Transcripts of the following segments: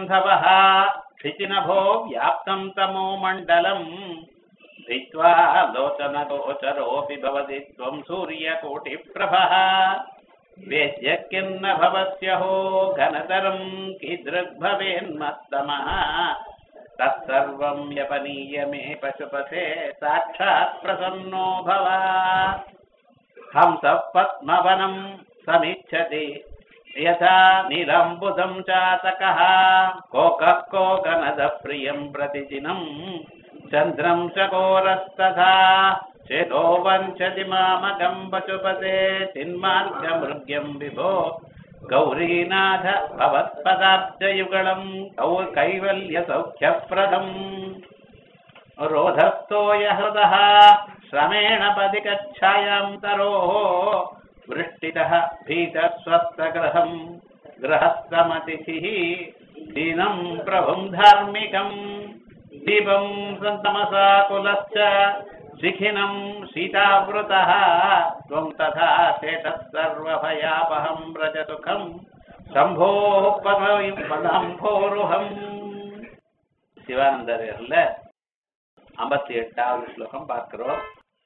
वारिजबान्धवः क्षितिनभो व्याप्तम् तमो मण्डलम् धित्वा लोचनगोचरोऽपि भवति त्वम् सूर्यकोटिप्रभः वेद्य किन्न भवस्यहो घनतरम् कीदृग्भवेन्मत्तमः तत्सर्वम् यपनीय मे पशुपते साक्षात् प्रसन्नो भव हंसः पद्मवनम् समिच्छति यथा निरम्बुदम् चातकः कोकः कोकनदः प्रियम् प्रतिदिनम् चन्द्रम् चकोरस्तथा चेतो वञ्चति मामकम् पशुपते चिन्मार्गमृग्यम् विभो गौरीनाथ भवत्पदाब्जयुगलम् कौ कैवल्यसौख्यप्रदम् रोधस्थो यहृदः श्रमेण पदिकच्छायाम् तरोः वृष्टितः भीतस्वस्थगृहम् गृहस्थमतिथिः दीनम् प्रभुम् धार्मिकम् दीपम् सन्तमसा कुलश्च शिखिनम् सीतावृतः त्वम् तथा चेतः सर्वभयापहम् व्रजसुखम् शम्भोः पदम् பதம்போருகம் சிவானந்தரில் ஐம்பத்தி எட்டாவது ஸ்லோகம் பார்க்கிறோம்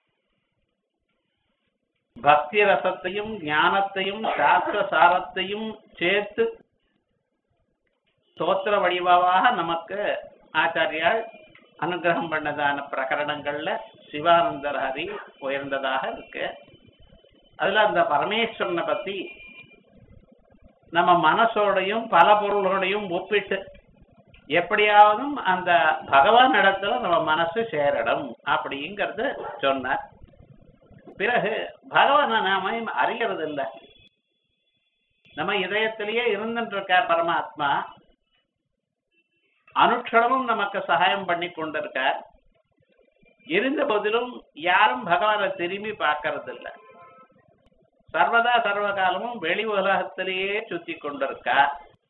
பக்தி ரசத்தையும் ஞானத்தையும் சாஸ்திர சாரத்தையும் சேர்த்து ஸ்தோத்திர வடிவாக நமக்கு ஆச்சாரியால் அனுகிரகம் பண்ணதான பிரகரணங்கள்ல சிவானந்தர் ஹரி உயர்ந்ததாக இருக்கு அதுல அந்த பரமேஸ்வரனை பத்தி நம்ம மனசோடையும் பல பொருள்களோடையும் ஒப்பிட்டு எப்படியாவதும் அந்த பகவான் இடத்துல நம்ம மனசு சேரணும் அப்படிங்கிறது சொன்னார் பிறகு பகவானை நாம அறியறது இல்லை நம்ம இதயத்திலேயே இருந்துட்டு இருக்கார் பரமாத்மா அனுட்சணமும் நமக்கு சகாயம் பண்ணி கொண்டிருக்கார் இருந்த போதிலும் யாரும் பகவானை திரும்பி பார்க்கறது இல்ல சர்வதா சர்வ காலமும் வெளி உலகத்திலேயே சுத்தி கொண்டிருக்கார்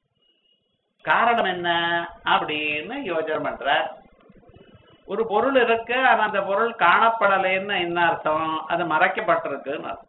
காரணம் என்ன அப்படின்னு யோஜனை பண்றார் ஒரு பொருள் இருக்கு ஆனா அந்த பொருள் காணப்படலைன்னு என்ன அர்த்தம் அது மறைக்கப்பட்டிருக்குன்னு அர்த்தம்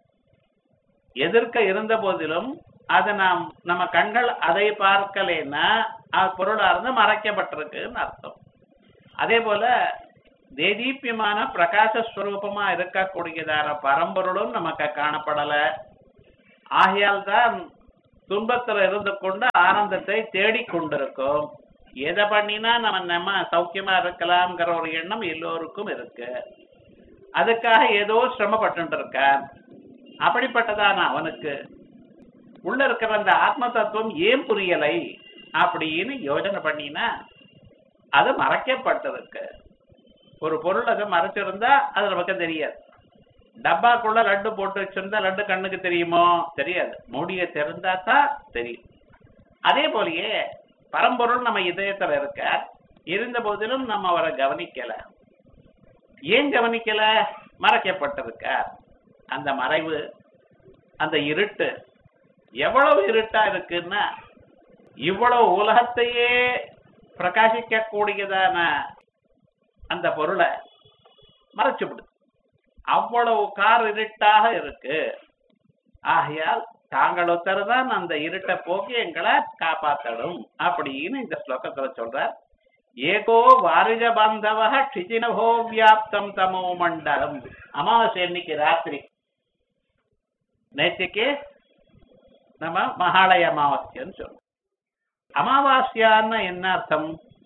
எதிர்க்க இருந்த போதிலும் அதை நாம் நம்ம கண்கள் அதை பார்க்கலைன்னா பொருளா இருந்து மறைக்கப்பட்டிருக்குன்னு அர்த்தம் அதே போல தேதீப்பியமான பிரகாசஸ்வரூபமா இருக்கக்கூடியதான பரம்பொருளும் நமக்கு காணப்படல ஆகையால் தான் துன்பத்துல இருந்து கொண்டு ஆனந்தத்தை தேடிக்கொண்டிருக்கோம் எதை பண்ணினா நம்ம நம்ம சௌக்கியமா இருக்கலாம்ங்கிற ஒரு எண்ணம் எல்லோருக்கும் இருக்கு அதுக்காக ஏதோ சிரமப்பட்டு இருக்கான் அப்படிப்பட்டதான அவனுக்கு உள்ள இருக்கிற அந்த ஆத்ம தத்துவம் ஏன் புரியலை அப்படின்னு யோஜனை பண்ணினா அது மறைக்கப்பட்டிருக்கு ஒரு பொருள் அதை மறைச்சிருந்தா அது நமக்கு தெரியாது டப்பாக்குள்ள லட்டு போட்டு வச்சிருந்தா லட்டு கண்ணுக்கு தெரியுமோ தெரியாது மூடிய திறந்தா தான் தெரியும் அதே போலயே பரம்பொருள் நம்ம இதயத்துல இருக்க இருந்த போதிலும் நம்ம அவரை கவனிக்கல ஏன் கவனிக்கல மறைக்கப்பட்டிருக்க அந்த மறைவு அந்த இருட்டு எவ்வளவு இருட்டா இருக்குன்னா இவ்வளவு உலகத்தையே பிரகாசிக்க கூடியதான அந்த பொருளை மறைச்சுவிடுது அவ்வளவு கார் இருட்டாக இருக்கு ஆகையால் தாங்கள் ஒருத்தர் தான் அந்த இருட்டை போக்கி எங்களை காப்பாத்தடும் அப்படின்னு இந்த ஸ்லோகத்துல சொல்றார் ஏகோ வாரிஜ பாந்தவ க்ஷிதினபோ வியாப்தம் தமோ மண்டலம் அமாவாசை இன்னைக்கு ராத்திரி நேற்றுக்கு நம்ம மகாலய அமாவாஸ்யன்னு சொல்றோம் அமாவாஸ்யான்னு என்ன அர்த்தம்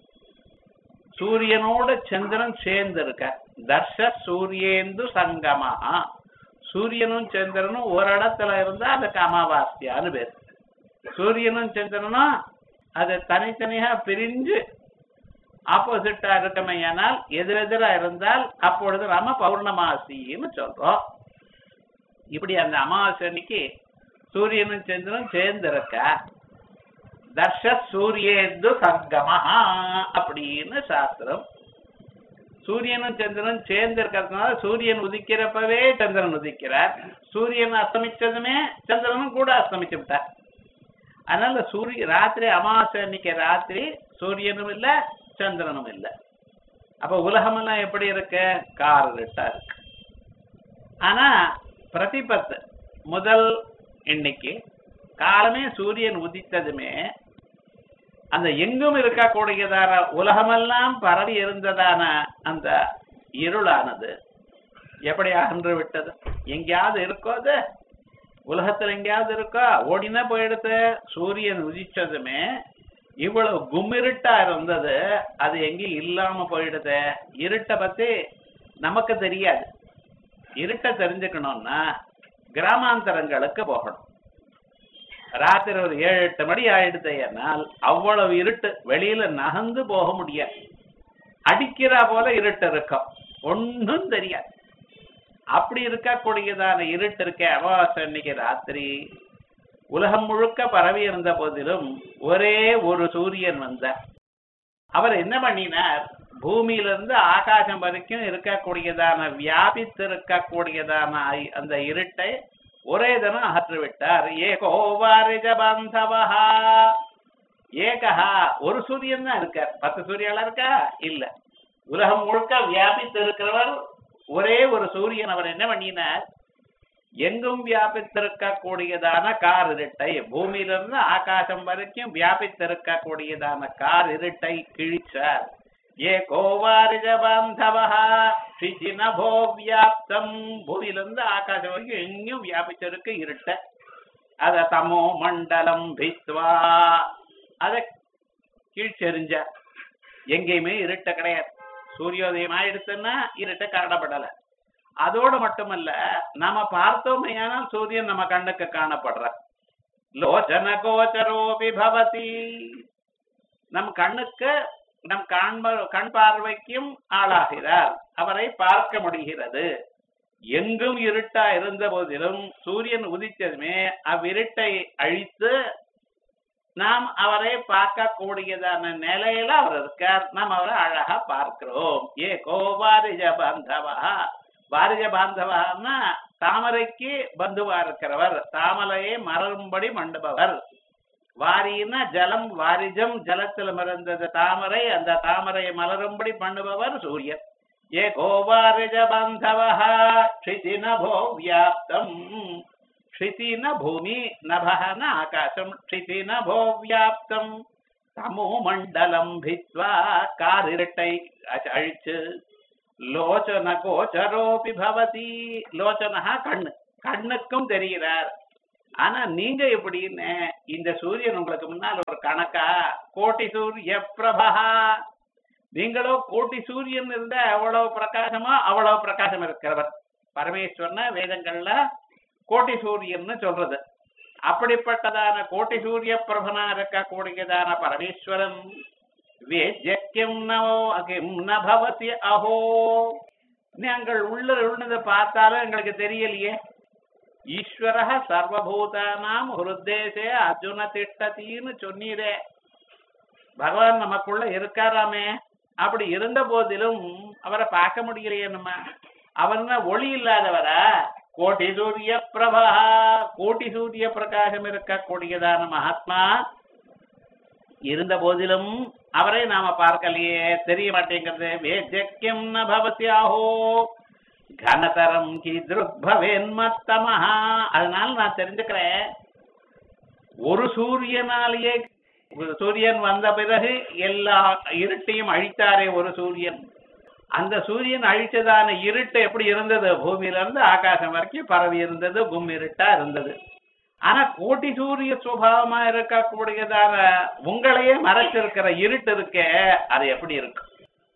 சூரியனோட சந்திரன் சேர்ந்து இருக்க தர்ஷ சூரியேந்து சங்கமஹா சூரியனும் சந்திரனும் ஒரு இடத்துல இருந்தா அதுக்கு அமாவாஸ்யான்னு பேர் சூரியனும் சந்திரனும் அது தனித்தனியா பிரிஞ்சு ஆப்போசிட்டா இருக்கமையானால் எதிரெதிரா இருந்தால் அப்பொழுது நாம பௌர்ணமாசின்னு சொல்றோம் இப்படி அந்த அமாவாசை அன்னைக்கு சூரியனும் சந்திரனும் சேர்ந்து இருக்க தர்ஷ சூரியேந்து சங்கமஹா அப்படின்னு சாஸ்திரம் சூரியனும் சந்திரனும் சேர்ந்து இருக்கிறதுனால சூரியன் உதிக்கிறப்பவே சந்திரன் உதிக்கிறார் சூரியன் அஸ்தமிச்சதுமே சந்திரனும் கூட அஸ்தமிச்சு விட்டார் அதனால சூரிய ராத்திரி அமாவாசை அன்னைக்கு ராத்திரி சூரியனும் இல்ல சந்திரனும் இல்ல அப்ப உலகமெல்லாம் எப்படி இருக்கு கார் இருட்டா இருக்கு ஆனா பிரதிபத்து முதல் இன்னைக்கு காலமே சூரியன் உதித்ததுமே அந்த எங்கும் இருக்கக்கூடியதான உலகமெல்லாம் பரவி இருந்ததான அந்த இருளானது எப்படி அகன்று விட்டது எங்கேயாவது இருக்கோ அது உலகத்துல எங்கேயாவது இருக்கோ ஓடினா போயிடுத்து சூரியன் உதிச்சதுமே இவ்வளவு கும்மிருட்டா இருந்தது அது எங்கேயும் இல்லாம போயிடுது இருட்டை பத்தி நமக்கு தெரியாது இருட்டை தெரிஞ்சுக்கணும்னா கிராமாந்தரங்களுக்கு போகணும் ராத்திரி ஒரு ஏழு எட்டு மணி ஆயிடுத்தையனால் அவ்வளவு இருட்டு வெளியில நகர்ந்து போக முடியாது அடிக்கிறா போல இருட்டு இருக்கும் ஒண்ணும் தெரியாது அப்படி இருக்கக்கூடியதான இருட்டு இருக்க அமாவாசை அன்னைக்கு ராத்திரி உலகம் முழுக்க பரவி இருந்த போதிலும் ஒரே ஒரு சூரியன் வந்தார் அவர் என்ன பண்ணினார் பூமியிலிருந்து ஆகாசம் வரைக்கும் இருக்கக்கூடியதான வியாபித்து இருக்கக்கூடியதான ஐ- அந்த இருட்டை ஒரே தினம் அகற்றி விட்டார் ஏகோ வாரிஜ பாந்தவஹா ஏகஹா ஒரு சூரியன் தான் இருக்கார் பத்து சூரியனா இருக்கா இல்ல உலகம் முழுக்க வியாபித்து இருக்கிறவர் ஒரே ஒரு சூரியன் அவர் என்ன பண்ணினார் எங்கும் வியாபித்திருக்கக்கூடியதான கார் இருட்டை பூமியிலிருந்து ஆகாசம் வரைக்கும் வியாபித்திருக்கக்கூடியதான கார் இருட்டை கிழிச்சார் ஏ கோவாரிஜ பாந்தவஹா நபோ வியாப்தம் பூமியிலிருந்து ஆகாசம் வரைக்கும் எங்கேயும் வியாபிச்சிருக்கு இருட்ட அத தமோ மண்டலம் பித்வா அத கீழ்ச்செறிஞ்சார் எங்கேயுமே இருட்ட கிடையாது சூரியோதயம் ஆயிடுச்சுன்னா இருட்ட காணப்படல அதோடு மட்டுமல்ல நாம பார்த்தோமையானால் சூரியன் நம்ம கண்ணுக்கு காணப்படுற லோச்சன கோச்சரோபி பவதி நம் கண்ணுக்கு நம் காண்ப கண் பார்வைக்கும் ஆளாகிறார் அவரை பார்க்க முடிகிறது எங்கும் இருட்டா இருந்த போதிலும் சூரியன் உதித்ததுமே அவ்விருட்டை அழித்து நாம் அவரை பார்க்கக்கூடியதான நிலையில அவர் இருக்கார் நாம் அவரை அழகா பார்க்கிறோம் ஏ கோபாரிஜ பாந்தவா பாரிஜ பாந்தவான்னா தாமரைக்கு பந்துவா இருக்கிறவர் தாமரையை மலரும்படி மண்டுபவர் வாரின்னா ஜலம் வாரிஜம் ஜலத்தில் மறந்தது தாமரை அந்த தாமரையை மலரும்படி பண்ணுபவர் சூரியன் ஏ கோபாரிஜ பாந்தவா க்ஷிதி நபோ வியாப்தம் க்ஷிதி ந பூமி நபஹ ந ஆகாசம் க்ஷிதி நபோ வியாப்தம் தமோ மண்டலம் பித்வா காரிரட்டை அ- அழிச்சு லோச்சன கோச்சரோபி பவதி லோச்சனஹா கண்ணு கண்ணுக்கும் தெரிகிறார் ஆனா நீங்க எப்படின்னு இந்த சூரியன் உங்களுக்கு முன்னால் ஒரு கணக்கா கோட்டி சூரிய பிரபா நீங்களோ கோட்டி சூரியன் இருந்தா எவ்வளவு பிரகாசமா அவ்வளவு பிரகாசம் இருக்கிறவர் பரமேஸ்வரன வேதங்கள்ல கோட்டி சூரியன்னு சொல்றது அப்படிப்பட்டதான கோட்டி சூரிய பிரபனா இருக்கக்கூடியதான பரமேஸ்வரன் வேத்யக்கியம் நவோ அகிம் ந பவதி அஹோ நாங்கள் உள்ள உள்ளதை பார்த்தாலும் எங்களுக்கு தெரியலையே ஈஸ்வர சர்வபூதானாம் ஹிருத்தேசே அர்ஜுன திட்டத்தின்னு சொன்னீரே பகவான் நமக்குள்ள இருக்காராமே அப்படி இருந்த போதிலும் அவரை பார்க்க முடியலையே நம்ம அவர்னா ஒளி இல்லாதவரா கோட்டி சூரிய பிரபா கோட்டி சூரிய பிரகாசம் இருக்கக்கூடியதான மகாத்மா இருந்த போதிலும் அவரை நாம பார்க்கலையே தெரிய மாட்டேங்கிறது வேஜக்கியம் ந பவத்யாஹோ கனதரம் கீதிருக்பவேன்மத்தமஹா அதனால நான் தெரிஞ்சுக்கிறேன் ஒரு சூரியனாலேயே ஒரு சூரியன் வந்த பிறகு எல்லா இருட்டையும் அழித்தாரே ஒரு சூரியன் அந்த சூரியன் அழிச்சதான இருட்டு எப்படி இருந்தது பூமியில இருந்து ஆகாசம் வரைக்கும் பரவி இருந்தது கும் இருட்டா இருந்தது ஆனா கோட்டி சூரிய சுபாவமா இருக்கக்கூடியதான உங்களையே மறைச்சிருக்கிற இருட்டு இருக்கே அது எப்படி இருக்கும்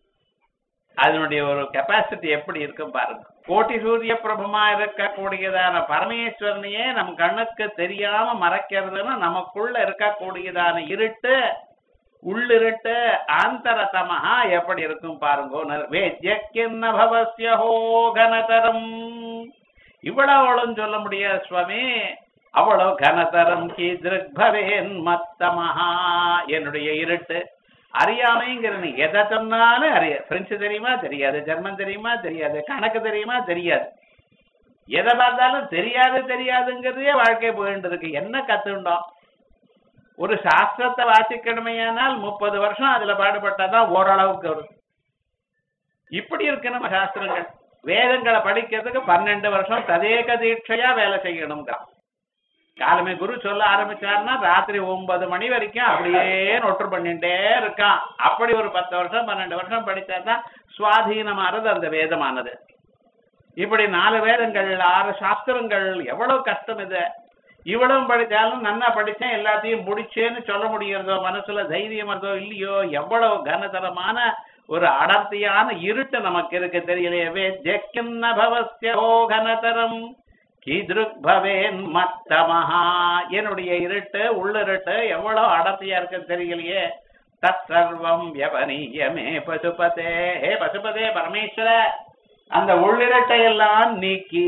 அதனுடைய ஒரு கெப்பாசிட்டி எப்படி இருக்கும் பாருங்க கோட்டி சூரிய பிரபமா இருக்கக்கூடியதான பரமேஸ்வரனையே நம் கண்ணுக்கு தெரியாம மறைக்கிறதுன்னு நமக்குள்ள இருக்கக்கூடியதான இருட்டு உள்ளிருட்டு ஆந்தரதமஹா எப்படி இருக்கும் பாருங்க வேத்யக்கின்ன பவஸ்யஹோ கனதரம் இவ்வளவுளும் சொல்ல முடியாது சுவாமி அவ்வளவு கனதரம் கீதிருக் பவேன் மத்தமஹா என்னுடைய இருட்டு அறியாமைங்கிறது எதை சொன்னாலும் அறிய பிரெஞ்சு தெரியுமா தெரியாது ஜெர்மன் தெரியுமா தெரியாது கணக்கு தெரியுமா தெரியாது எதை பார்த்தாலும் தெரியாது தெரியாதுங்கிறதே வாழ்க்கை போயிட்டு இருக்கு என்ன கத்துண்டோம் ஒரு சாஸ்திரத்தை வாசிக்கணுமையானால் முப்பது வருஷம் அதுல பாடுபட்டாதான் ஓரளவுக்கு வரும் இப்படி இருக்கு நம்ம சாஸ்திரங்கள் வேதங்களை படிக்கிறதுக்கு பன்னெண்டு வருஷம் ததேக தீட்சையா வேலை செய்யணுங்கிறான் காலமே குரு சொல்ல ஆரம்பிச்சாருன்னா ராத்திரி ஒன்பது மணி வரைக்கும் அப்படியே நொட்டு பண்ணிட்டே இருக்கான் அப்படி ஒரு பத்து வருஷம் பன்னெண்டு வருஷம் படிச்சாதான் சுவாதீனமானது அந்த வேதமானது இப்படி நாலு வேதங்கள் ஆறு சாஸ்திரங்கள் எவ்வளவு கஷ்டம் இது இவ்வளவு படிச்சாலும் நன்னா படிச்சேன் எல்லாத்தையும் முடிச்சேன்னு சொல்ல முடியறதோ மனசுல தைரியம் இருந்தோ இல்லையோ எவ்வளவு கனதரமான ஒரு அடர்த்தியான இருட்டு நமக்கு இருக்கு தெரியலையவே ஜெக்கின்ன பவஸ்யோ கனதரம் கீதிருக் பவேன் மத்தமஹா என்னுடைய இருட்டு உள்ளிருட்டு எவ்வளவு அடர்த்தியா இருக்கு தெரியலையே தத் சர்வம் யவனீயமே பசுபதே ஹே பசுபதே பரமேஸ்வர அந்த உள்ளிரட்டை எல்லாம் நீக்கி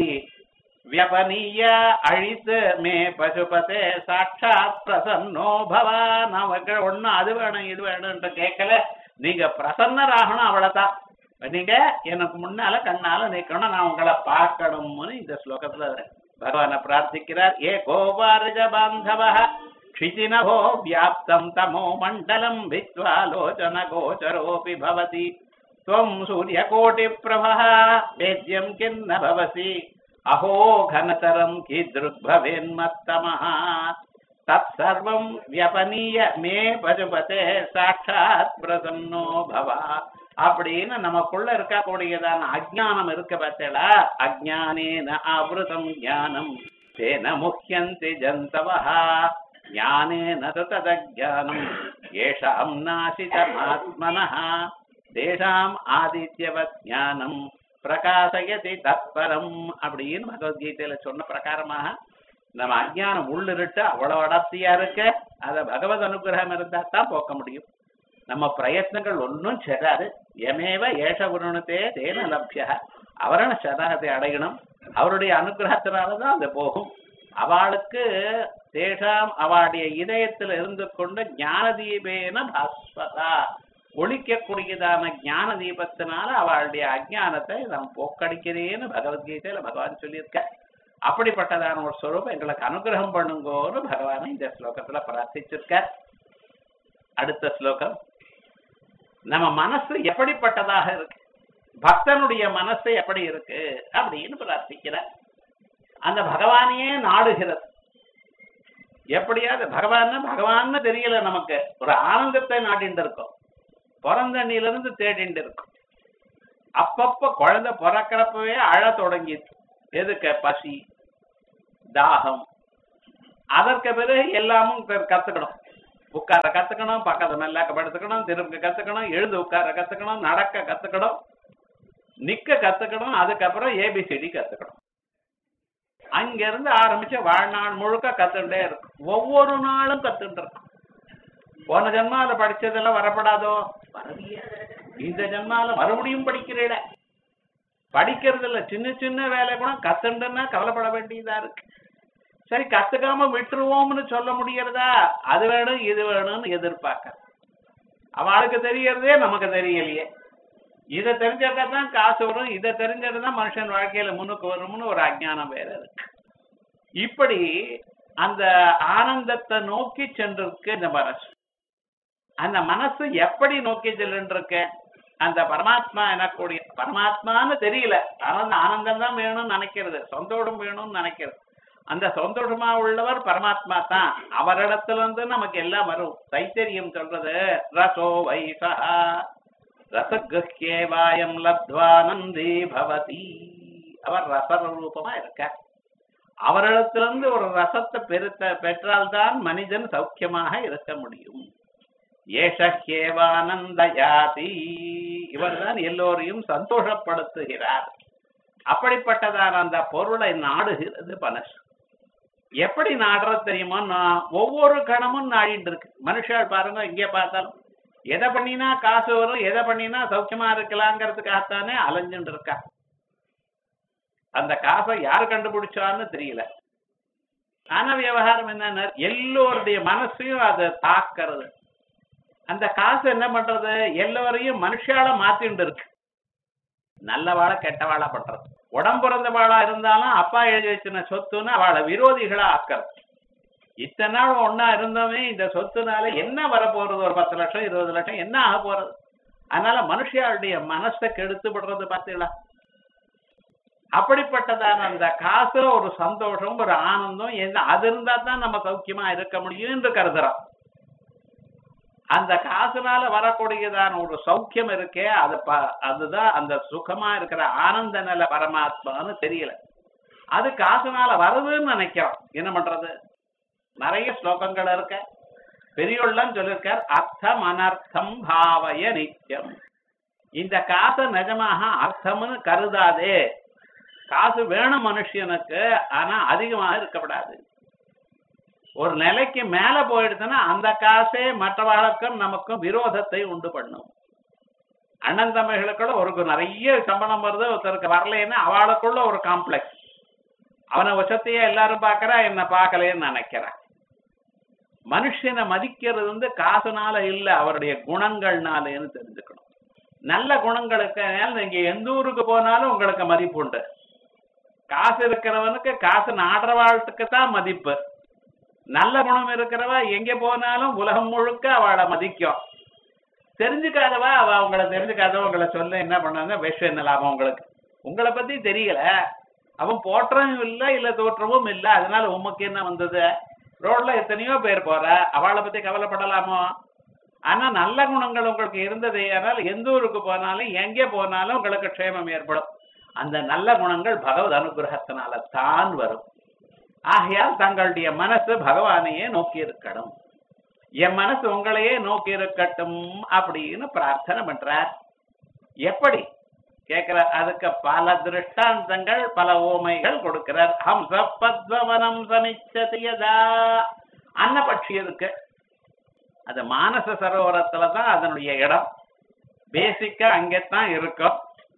வியபனீய அழித்து மே பசுபதே சாட்சாத் பிரசன்னோ பவா நமக்கு ஒண்ணு அது வேணும் இது வேணும்ன்ற கேட்கல நீங்க பிரசன்னராகணும் அவ்வளவுதான் நீங்க எனக்கு முன்னால கண்ணால நிக்கணும் நான் உங்களை பார்க்கணும்னு இந்த ஸ்லோகத்துல பகவான பிரார்த்திக்கிறார் ஏ கோபாரஜ பாந்தவ क्षितिनभो व्याप्तं तमो मण्डलं भित्त्वा लोचनगोचरोऽपि भवति त्वं सूर्यकोटिप्रभः वेद्यं किन्न भवसि अहो घनतरं कीदृग्भवेन्मत्तमः तत्सर्वं व्यपनीय मे பசுபதே சாட்சாத் பிரசன்னோ பவா அப்படின்னு நமக்குள்ள இருக்கக்கூடியதான அஜ்ஞானம் இருக்க பார்த்தேடா அஜ்ஞானேன ஆவృతం ஞானம் தேன முஹ்யந்தி ஜந்தவः ஞானேன ததஜானம் ஏஷாம் நாசிதமாத்மனः தேஷாம் ஆதித்யவத் ஞானம் பிரகாசயதி தத்பரம் அப்படின்னு பகவத்கீதையில சொன்ன பிரகாரமாக நம்ம அஜ்ஞானம் உள்ளிருட்டு அவ்வளவு அடர்த்தியா இருக்க அத பகவத் அனுகிரகம் இருந்தா தான் போக்க முடியும் நம்ம பிரயத்னங்கள் ஒன்றும் செடாது எமேவ ஏஷ குருணத்தே தேன லப்ய அவரண சரணத்தை அடையணும் அவருடைய அனுகிரகத்தினாலதான் அது போகும் அவளுக்கு தேஷாம் அவளுடைய இதயத்தில் இருந்து கொண்டு ஞான தீபேன பாஸ்வதா ஒழிக்கக்கூடியதான ஞான தீபத்தினால அவளுடைய அஜ்ஞானத்தை நாம் போக்கடிக்கிறேன்னு பகவத்கீதையில பகவான் சொல்லியிருக்க அப்படிப்பட்டதான ஒரு ஸ்வரூபம் எங்களுக்கு அனுகிரகம் பண்ணுங்கோன்னு பகவான் இந்த ஸ்லோகத்துல பிரார்த்திச்சிருக்கார் அடுத்த ஸ்லோகம் நம்ம மனசு எப்படிப்பட்டதாக இருக்கு பக்தனுடைய மனசு எப்படி இருக்கு அப்படின்னு பிரார்த்திக்கிறார் அந்த பகவானையே நாடுகிறது எப்படியாவது பகவான் பகவான்னு தெரியல நமக்கு ஒரு ஆனந்தத்தை நாடிட்டு இருக்கோம் பிறந்தண்ணில இருந்து தேடிட்டு இருக்கும் அப்பப்ப குழந்தை பிறக்கிறப்பவே அழ தொடங்கிட்டு எதுக்கு பசி தாகம் அதற்கு பிறகு எல்லாமும் க- கத்துக்கணும் உட்கார கத்துக்கணும் பக்கத்து மெல்லாக்க படுத்துக்கணும் திரும்ப கத்துக்கணும் எழுந்து உட்கார கத்துக்கணும் நடக்க கத்துக்கணும் நிக்க கத்துக்கணும் அதுக்கப்புறம் ஏபிசிடி கத்துக்கணும் அங்க இருந்து ஆரம்பிச்சு வாழ்நாள் முழுக்க கத்துட்டே இருக்கும் ஒவ்வொரு நாளும் கத்துட்டு இருக்கும் போன ஜென்மால படிச்சதெல்லாம் வரப்படாதோ வரலையே இந்த ஜென்மால மறுபடியும் படிக்கிறீட படிக்கிறது இல்ல சின்ன சின்ன வேலை கூட கத்துண்டுன்னா கவலைப்பட வேண்டியதா இருக்கு சரி கத்துக்காம விட்டுருவோம்னு சொல்ல முடியறதா அது வேணும் இது வேணும்னு எதிர்பார்க்க அவளுக்கு தெரியறதே நமக்கு தெரியலையே இதை தெரிஞ்சாக்கா தான் காசு வரும் இதை தெரிஞ்சதுதான் மனுஷன் வாழ்க்கையில முன்னுக்கு வரும்னு ஒரு அஜ்ஞானம் வேற இருக்கு இப்படி அந்த ஆனந்தத்தை நோக்கி சென்றிருக்கு இந்த மனசு அந்த மனசு எப்படி நோக்கி செல்லுன்றிருக்க அந்த பரமாத்மா எனக்கூடிய பரமாத்மான்னு தெரியல ஆனந்த ஆனந்தம் தான் வேணும்னு நினைக்கிறது சந்தோஷம் வேணும்னு நினைக்கிறது அந்த சந்தோஷமா உள்ளவர் பரமாத்மா தான் அவரிடத்துல இருந்து நமக்கு எல்லாம் வரும் தைத்தரியம் சொல்றது ரசோ வைசா ரசகிருஹ்யேவாயம் லப்த்வானந்தி பவதி அவர் ரசரூபமா இருக்கார் அவரிடத்திலிருந்து ஒரு ரசத்தை பெருத்த பெற்றால்தான் மனிதன் சௌக்கியமாக இருக்க முடியும் ஏஷஹேவானந்த யாதி இவர்தான் எல்லோரையும் சந்தோஷப்படுத்துகிறார் அப்படிப்பட்டதான அந்த பொருளை நாடுகிறது மனசு எப்படி நாடுறது தெரியுமா நான் ஒவ்வொரு கணமும் நாடிட்டு இருக்கு மனுஷால் பாருங்க இங்கே பார்த்தாலும் எதை பண்ணினா காசு வரும் எதை பண்ணினா சௌக்கியமா இருக்கலாங்கிறதுக்காகத்தானே அலைஞ்சுட்டு இருக்கா அந்த காசை யார் கண்டுபிடிச்சான்னு தெரியல ஆனா விவகாரம் என்ன எல்லோருடைய மனசையும் அதை தாக்கிறது அந்த காசு என்ன பண்றது எல்லோரையும் மனுஷால மாத்திண்டு இருக்கு நல்லவாள கெட்டவாளா பண்றது உடம்புறந்த வாழா இருந்தாலும் அப்பா எழுதி வச்சின சொத்துன்னு அவளை விரோதிகளா ஆக்கிறது இத்தனை நாள் ஒன்னா இருந்தோமே இந்த சொத்துனால என்ன வரப்போறது ஒரு பத்து லட்சம் இருபது லட்சம் என்ன ஆக போறது அதனால மனுஷியாளுடைய மனசை கெடுத்து விடுறது பார்த்தீங்களா அப்படிப்பட்டதான அந்த காசுல ஒரு சந்தோஷம் ஒரு ஆனந்தம் என்ன அது இருந்தா தான் நம்ம சௌக்கியமா இருக்க முடியும் என்று கருதுறோம் அந்த காசுனால வரக்கூடியதான ஒரு சௌக்கியம் இருக்கே அது ப- அதுதான் அந்த சுகமா இருக்கிற ஆனந்த நிலை பரமாத்மான்னு தெரியல அது காசுனால வருதுன்னு நினைக்கிறோம் என்ன பண்றது நிறைய ஸ்லோகங்கள் இருக்க பெரியோள்லாம் சொல்லியிருக்கார் அர்த்தம் அனர்த்தம் பாவய நித்தியம் இந்த காசை நிஜமாக அர்த்தம்னு கருதாதே காசு வேணும் மனுஷனுக்கு ஆனா அதிகமாக இருக்கப்படாது ஒரு நிலைக்கு மேல போயிடுச்சுன்னா அந்த காசே மற்றவர்களுக்கும் நமக்கும் விரோதத்தை உண்டு பண்ணும் அண்ணன் தம்பிகளுக்குள்ள ஒரு நிறைய சம்பளம் வருது ஒருத்தருக்கு வரலைன்னா அவளுக்குள்ள ஒரு காம்ப்ளெக்ஸ் அவனை உச்சத்தையே எல்லாரும் பார்க்கறா என்ன பார்க்கலைன்னு நினைக்கிறான் மனுஷனை மதிக்கிறது வந்து காசுனால இல்ல அவருடைய குணங்கள்னாலேன்னு தெரிஞ்சுக்கணும் நல்ல குணங்களுக்கு நீங்க எந்த ஊருக்கு போனாலும் உங்களுக்கு மதிப்பு உண்டு காசு இருக்கிறவனுக்கு காசு நாடுறவாழ்த்துக்கு தான் மதிப்பு நல்ல குணம் இருக்கிறவ எங்க போனாலும் உலகம் முழுக்க அவளை மதிக்கும் தெரிஞ்சுக்காதவா அவ அவங்கள தெரிஞ்சுக்காதவ உங்களை சொல்ல என்ன பண்ணாங்க விஷம் என்ன லாபம் உங்களுக்கு உங்களை பத்தி தெரியல அவன் போற்றமும் இல்ல இல்ல தோற்றமும் இல்ல அதனால உமக்கு என்ன வந்தது ரோட்ல எத்தனையோ பேர் போற அவளை பத்தி கவலைப்படலாமோ ஆனா நல்ல குணங்கள் உங்களுக்கு இருந்தது ஆனால் எந்த ஊருக்கு போனாலும் எங்கே போனாலும் உங்களுக்கு க்ஷேமம் ஏற்படும் அந்த நல்ல குணங்கள் பகவத் அனுகிரகத்தினால தான் வரும் ஆகையால் தங்களுடைய மனசு பகவானையே நோக்கி இருக்கணும் என் மனசு உங்களையே நோக்கி இருக்கட்டும் அப்படின்னு பிரார்த்தனை பண்றார் எப்படி கேக்குற அதுக்கு பல திருஷ்டாந்தங்கள் பல ஓமைகள் கொடுக்கிறார் ஹம்ச பத்மவனம் சமிச்சதியதா அன்னபட்சி இருக்கு அது மானச சரோவரத்துல தான் அதனுடைய இடம் பேசிக்கா அங்கத்தான் இருக்கும்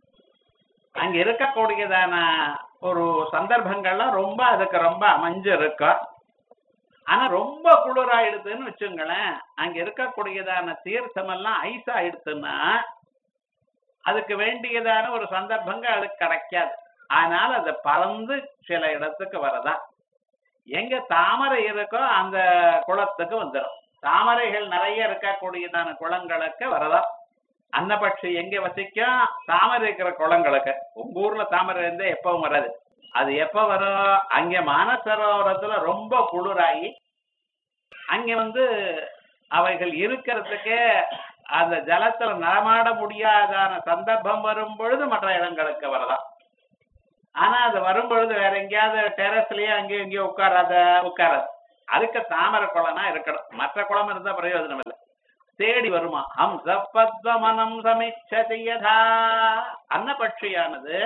அங்க இருக்கக்கூடியதான ஒரு சந்தர்ப்பங்கள்லாம் ரொம்ப அதுக்கு ரொம்ப அமைஞ்சு இருக்கும் ஆனா ரொம்ப குளிராயிடுதுன்னு வச்சுங்களேன் அங்க இருக்கக்கூடியதான தீர்த்தம் எல்லாம் ஐஸ் ஆயிடுச்சுன்னா அதுக்கு வேண்டியதான ஒரு சந்தர்ப்பங்கள் அதுக்கு கிடைக்காது அதனால அது பறந்து சில இடத்துக்கு வரதா எங்க தாமரை இருக்கோ அந்த குளத்துக்கு வந்துடும் தாமரைகள் நிறைய இருக்கக்கூடியதான குளங்களுக்கு வரதா அன்னபட்சி எங்க வசிக்கும் தாமரை இருக்கிற குளங்களுக்கு உங்க ஊர்ல தாமரை இருந்தா எப்பவும் வராது அது எப்ப வரும் அங்க மானசரோவரத்துல ரொம்ப குளிராகி அங்க வந்து அவைகள் இருக்கிறதுக்கு அந்த ஜலத்துல நடமாட முடியாதான சந்தர்ப்பம் வரும் பொழுது மற்ற இடங்களுக்கு வரலாம் ஆனா அது வரும் பொழுது வேற எங்கேயாவது டெரஸ்லயே அங்கேயும் இங்கேயும் உட்காராத உட்காராது அதுக்கு தாமரை குளம்னா இருக்கணும் மற்ற குளம் இருந்தா பிரயோஜனம் இல்லை தேடி வருமா ஹம்ச பத்மனம் சமிச்சதி யதா அன்னபட்சியானது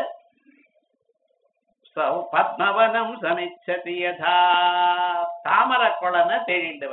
சௌ பத்மவனம் சமிச்சதி யதா தாமர குளனை தேடிண்டு